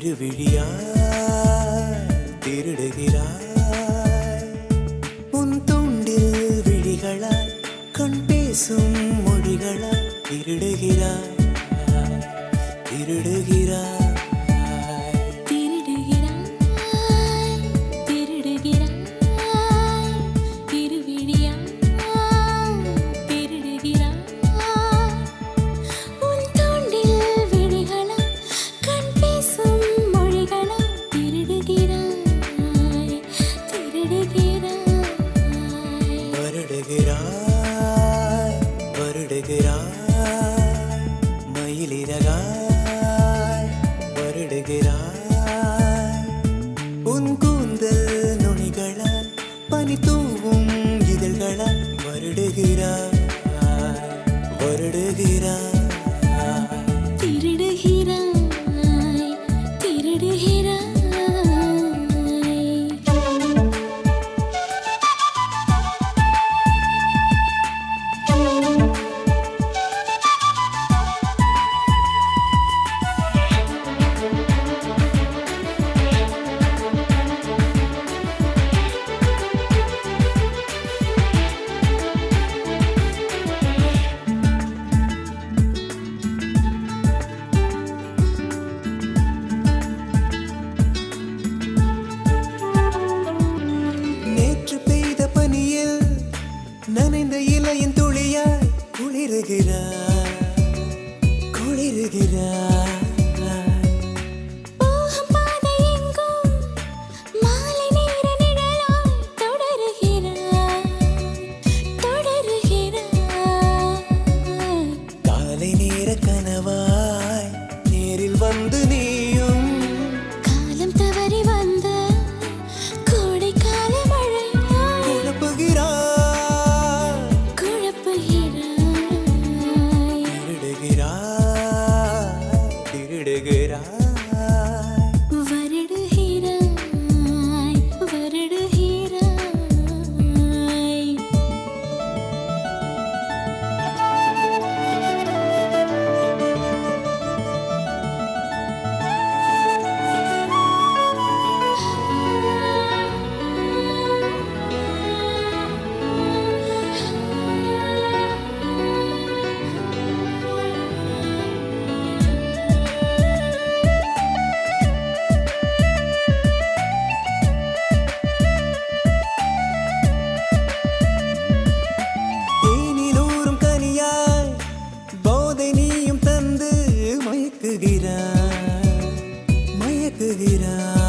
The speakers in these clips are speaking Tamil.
இருவிழியாய் திருடுகிறாய் உன் துண்டில் விழிகளாய் கண் பேசும் மொழிகளாய் திருடுகிறாய் திருடுகிறாய் திருடுகிறாய் திருடுகிறாய் திருவிழியாய் திருடுகிறாய் உன் தோண்டில் விழிகளாய் கண் பேசும் மொழிகளாய் திருடுகிறாய் திருடுகிறாய் வருடுகிறாய் வருடுகிறாய் மயிலிறகாய் வருடுகிறாய் உன் கூந்தல் நுனிகளால் பனி தூவும் இதழ்களால் வருடுகிறாய் வருடுகிறாய் திருடுகிறாய் திருடுகிறாய் நேற்று பெய்த பனியில் நனைந்த இலையின் துளியாய் குளிருகிறாய் குளிருகிறாய் போகும் பாதை எங்கும் மாலை நேர நிழலாய் தொடருகிறாய் தொடருகிறாய் காலை நேர கனவாய் நேரில் வந்து நீயும் காலம் தவறி வந்த கோடைக்கால மழையாய் குழப்புகிறாய் குழப்புகிறாய் திருடுகிறாய் திருடுகிறாய் வருடுகிறாய் வருடுகிறாய் தேனிலூறும் கனியாய் போதை நீயும் தந்து மயக்குகிறாய் மயக்குகிறாய்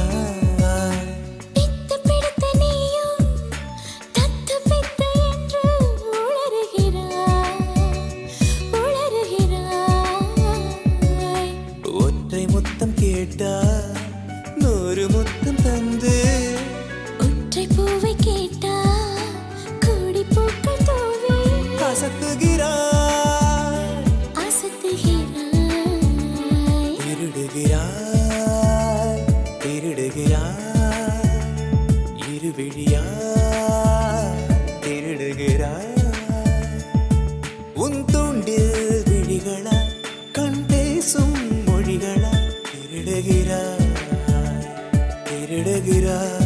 பித்து பிடித்த நீயும் தத்து பித்து என்று உளறுகிறாய் உளறுகிறாய் ஒற்றை முத்தம் கேட்டால் நூறு முத்தம் தந்து ஒற்றை பூவை கேட்டா கோடி பூக்கள் தூவி கசக்குகிறாய் அசத்துகிறாய் திருடுகிறாய் திருடுகிறாய் இருவிழியாய் திருடுகிறாய் உன் தூண்டில் விழிகளாய் கண் பேசும் மொழிகளாய் திருடுகிறாய் திருடுகிறாய்